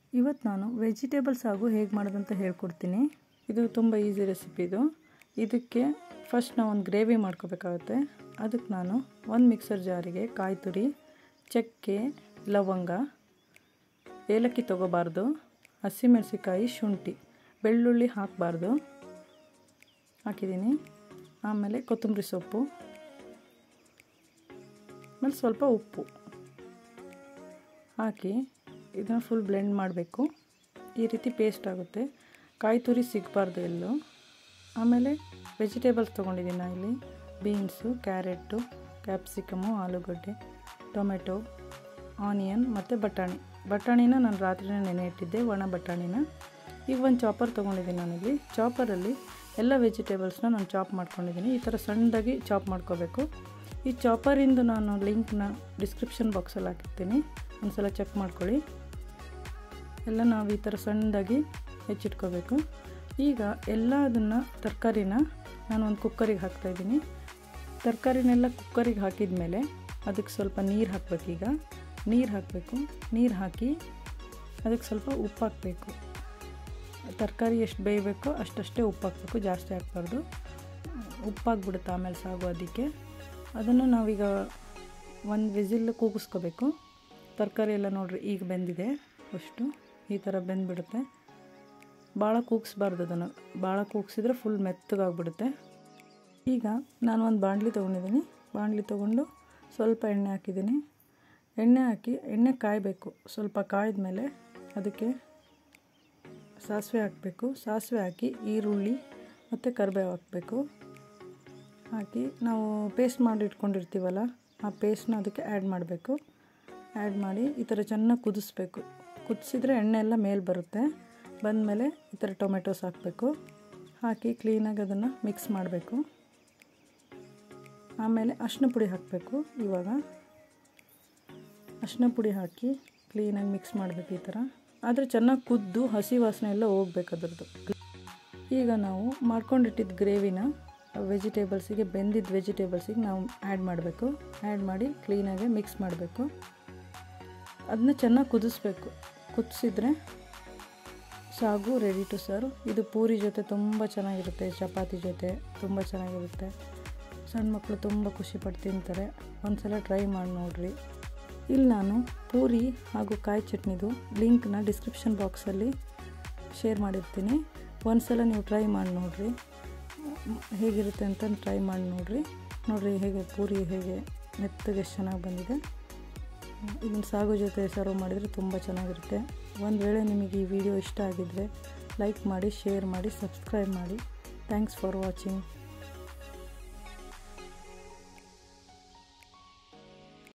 ಇವತ್ತು ನಾನು ವೆಜಿಟೇಬಲ್ಸ್ ಹಾಗೂ ಹೇಗೆ ಮಾಡೋದಂತ ಹೇಳ್ಕೊಡ್ತೀನಿ ಇದು ತುಂಬ ಈಸಿ ರೆಸಿಪಿ ಇದು ಇದಕ್ಕೆ ಫಸ್ಟ್ ನಾವು ಒಂದು ಗ್ರೇವಿ ಮಾಡ್ಕೋಬೇಕಾಗುತ್ತೆ ಅದಕ್ಕೆ ನಾನು ಒಂದು ಮಿಕ್ಸರ್ ಜಾರಿಗೆ ಕಾಯಿ ತುರಿ ಚಕ್ಕೆ ಲವಂಗ ಏಲಕ್ಕಿ ತೊಗೋಬಾರ್ದು ಹಸಿಮೆಣಸಿಕಾಯಿ ಶುಂಠಿ ಬೆಳ್ಳುಳ್ಳಿ ಹಾಕಬಾರ್ದು ಹಾಕಿದ್ದೀನಿ ಆಮೇಲೆ ಕೊತ್ತಂಬರಿ ಸೊಪ್ಪು ಆಮೇಲೆ ಸ್ವಲ್ಪ ಉಪ್ಪು ಹಾಕಿ ಇದನ್ನು ಫುಲ್ ಬ್ಲೆಂಡ್ ಮಾಡಬೇಕು ಈ ರೀತಿ ಪೇಸ್ಟ್ ಆಗುತ್ತೆ ಕಾಯಿ ತುರಿ ಸಿಗಬಾರ್ದು ಎಲ್ಲೂ ಆಮೇಲೆ ವೆಜಿಟೇಬಲ್ಸ್ ತೊಗೊಂಡಿದ್ದೀನಿ ನಾನು ಇಲ್ಲಿ ಬೀನ್ಸು ಕ್ಯಾರೆಟು ಕ್ಯಾಪ್ಸಿಕಮು ಆಲೂಗಡ್ಡೆ ಟೊಮೆಟೊ ಆನಿಯನ್ ಮತ್ತು ಬಟಾಣಿ ಬಟಾಣಿನ ನಾನು ರಾತ್ರಿನೇ ನೆನೆ ಇಟ್ಟಿದ್ದೆ ಒಣ ಬಟಾಣಿನ ಈಗ ಒಂದು ಚಾಪರ್ ತೊಗೊಂಡಿದ್ದೀನಿ ನಾನಿಲ್ಲಿ ಚಾಪರಲ್ಲಿ ಎಲ್ಲ ವೆಜಿಟೇಬಲ್ಸ್ನ ನಾನು ಚಾಪ್ ಮಾಡ್ಕೊಂಡಿದ್ದೀನಿ ಈ ಥರ ಸಣ್ಣದಾಗಿ ಚಾಪ್ ಮಾಡ್ಕೋಬೇಕು ಈ ಚಾಪರಿಂದ ನಾನು ಲಿಂಕ್ನ ಡಿಸ್ಕ್ರಿಪ್ಷನ್ ಬಾಕ್ಸಲ್ಲಿ ಹಾಕಿರ್ತೀನಿ ಒಂದು ಸಲ ಚೆಕ್ ಮಾಡ್ಕೊಳ್ಳಿ ಎಲ್ಲ ನಾವು ಈ ಥರ ಸಣ್ಣದಾಗಿ ಹೆಚ್ಚಿಟ್ಕೋಬೇಕು ಈಗ ಎಲ್ಲ ಅದನ್ನು ತರಕಾರಿನ ನಾನು ಒಂದು ಕುಕ್ಕರಿಗೆ ಹಾಕ್ತಾಯಿದ್ದೀನಿ ತರಕಾರಿನೆಲ್ಲ ಕುಕ್ಕರಿಗೆ ಹಾಕಿದ ಮೇಲೆ ಅದಕ್ಕೆ ಸ್ವಲ್ಪ ನೀರು ಹಾಕಬೇಕೀಗ ನೀರು ಹಾಕಬೇಕು ನೀರು ಹಾಕಿ ಅದಕ್ಕೆ ಸ್ವಲ್ಪ ಉಪ್ಪು ಹಾಕಬೇಕು ತರಕಾರಿ ಎಷ್ಟು ಬೇಯಬೇಕೋ ಅಷ್ಟಷ್ಟೇ ಉಪ್ಪು ಹಾಕಬೇಕು ಜಾಸ್ತಿ ಹಾಕ್ಬಾರ್ದು ಉಪ್ಪಾಗ್ಬಿಡುತ್ತೆ ಆಮೇಲೆ ಸಾಗು ಅದಕ್ಕೆ ಅದನ್ನು ನಾವೀಗ ಒಂದು ವಿಸಿಲ್ ಕೂಗಿಸ್ಕೋಬೇಕು ತರಕಾರಿ ಎಲ್ಲ ನೋಡಿರಿ ಈಗ ಬೆಂದಿದೆ ಅಷ್ಟು ಈ ಥರ ಬೆಂದ್ಬಿಡುತ್ತೆ ಭಾಳ ಕೂಗಿಸ್ಬಾರ್ದು ಅದನ್ನು ಭಾಳ ಕೂಗಿಸಿದ್ರೆ ಫುಲ್ ಮೆತ್ತಗಾಗ್ಬಿಡುತ್ತೆ ಈಗ ನಾನು ಒಂದು ಬಾಣಲಿ ತೊಗೊಂಡಿದ್ದೀನಿ ಬಾಣಲಿ ತೊಗೊಂಡು ಸ್ವಲ್ಪ ಎಣ್ಣೆ ಹಾಕಿದ್ದೀನಿ ಎಣ್ಣೆ ಹಾಕಿ ಎಣ್ಣೆ ಕಾಯಬೇಕು ಸ್ವಲ್ಪ ಕಾಯ್ದ ಮೇಲೆ ಅದಕ್ಕೆ ಸಾಸಿವೆ ಹಾಕಬೇಕು ಸಾಸಿವೆ ಹಾಕಿ ಈರುಳ್ಳಿ ಮತ್ತು ಕರಿಬೇವು ಹಾಕಬೇಕು ಹಾಕಿ ನಾವು ಪೇಸ್ಟ್ ಮಾಡಿ ಇಟ್ಕೊಂಡಿರ್ತೀವಲ್ಲ ಆ ಪೇಸ್ಟ್ನ ಅದಕ್ಕೆ ಆ್ಯಡ್ ಮಾಡಬೇಕು ಆ್ಯಡ್ ಮಾಡಿ ಈ ಥರ ಚೆನ್ನಾಗಿ ಕುದಿಸ್ಬೇಕು ಕುದಿಸಿದ್ರೆ ಎಣ್ಣೆ ಎಲ್ಲ ಮೇಲೆ ಬರುತ್ತೆ ಬಂದಮೇಲೆ ಈ ಥರ ಟೊಮೆಟೊಸ್ ಹಾಕಬೇಕು ಹಾಕಿ ಕ್ಲೀನಾಗಿ ಅದನ್ನು ಮಿಕ್ಸ್ ಮಾಡಬೇಕು ಆಮೇಲೆ ಅರಿಶಿನ ಪುಡಿ ಹಾಕಬೇಕು ಇವಾಗ ಅರಿಶಿನ ಪುಡಿ ಹಾಕಿ ಕ್ಲೀನಾಗಿ ಮಿಕ್ಸ್ ಮಾಡಬೇಕು ಈ ಥರ ಆದರೆ ಚೆನ್ನಾಗಿ ಕುದ್ದು ಹಸಿ ವಾಸನೆ ಎಲ್ಲ ಹೋಗ್ಬೇಕು ಅದ್ರದ್ದು ಈಗ ನಾವು ಮಾಡ್ಕೊಂಡಿಟ್ಟಿದ್ದ ಗ್ರೇವಿನ ವೆಜಿಟೇಬಲ್ಸಿಗೆ ಬೆಂದಿದ್ದ ವೆಜಿಟೇಬಲ್ಸಿಗೆ ನಾವು ಆ್ಯಡ್ ಮಾಡಬೇಕು ಆ್ಯಡ್ ಮಾಡಿ ಕ್ಲೀನಾಗಿ ಮಿಕ್ಸ್ ಮಾಡಬೇಕು ಅದನ್ನ ಚೆನ್ನಾಗಿ ಕುದಿಸ್ಬೇಕು ಕುದಿಸಿದ್ರೆ ಸಾಗು ರೆಡಿ ಟು ಸರ್ವ್ ಇದು ಪೂರಿ ಜೊತೆ ತುಂಬ ಚೆನ್ನಾಗಿರುತ್ತೆ ಚಪಾತಿ ಜೊತೆ ತುಂಬ ಚೆನ್ನಾಗಿರುತ್ತೆ ಸಣ್ಣ ಮಕ್ಕಳು ತುಂಬ ಖುಷಿಪಟ್ಟು ತಿಂತಾರೆ ಒಂದ್ಸಲ ಟ್ರೈ ಮಾಡಿ ನೋಡಿರಿ ಇಲ್ಲಿ ನಾನು ಪೂರಿ ಹಾಗೂ ಕಾಯಿ ಚಟ್ನಿದು ಲಿಂಕ್ನ ಡಿಸ್ಕ್ರಿಪ್ಷನ್ ಬಾಕ್ಸಲ್ಲಿ ಶೇರ್ ಮಾಡಿರ್ತೀನಿ ಒಂದು ಸಲ ನೀವು ಟ್ರೈ ಮಾಡಿ ನೋಡಿರಿ ಹೇಗಿರುತ್ತೆ ಅಂತ ಟ್ರೈ ಮಾಡಿ ನೋಡಿರಿ ನೋಡಿರಿ ಹೇಗೆ ಪೂರಿ ಹೇಗೆ ಮೆತ್ತಗೆ ಎಷ್ಟು ಚೆನ್ನಾಗಿ ಬಂದಿದೆ ಇದನ್ನು ಸಾಗು ಜೊತೆ ಸರ್ವ್ ಮಾಡಿದರೆ ತುಂಬ ಚೆನ್ನಾಗಿರುತ್ತೆ ಒಂದು ವೇಳೆ ನಿಮಗೆ ಈ ವಿಡಿಯೋ ಇಷ್ಟ ಆಗಿದ್ದರೆ ಲೈಕ್ ಮಾಡಿ ಶೇರ್ ಮಾಡಿ ಸಬ್ಸ್ಕ್ರೈಬ್ ಮಾಡಿ ಥ್ಯಾಂಕ್ಸ್ ಫಾರ್ ವಾಚಿಂಗ್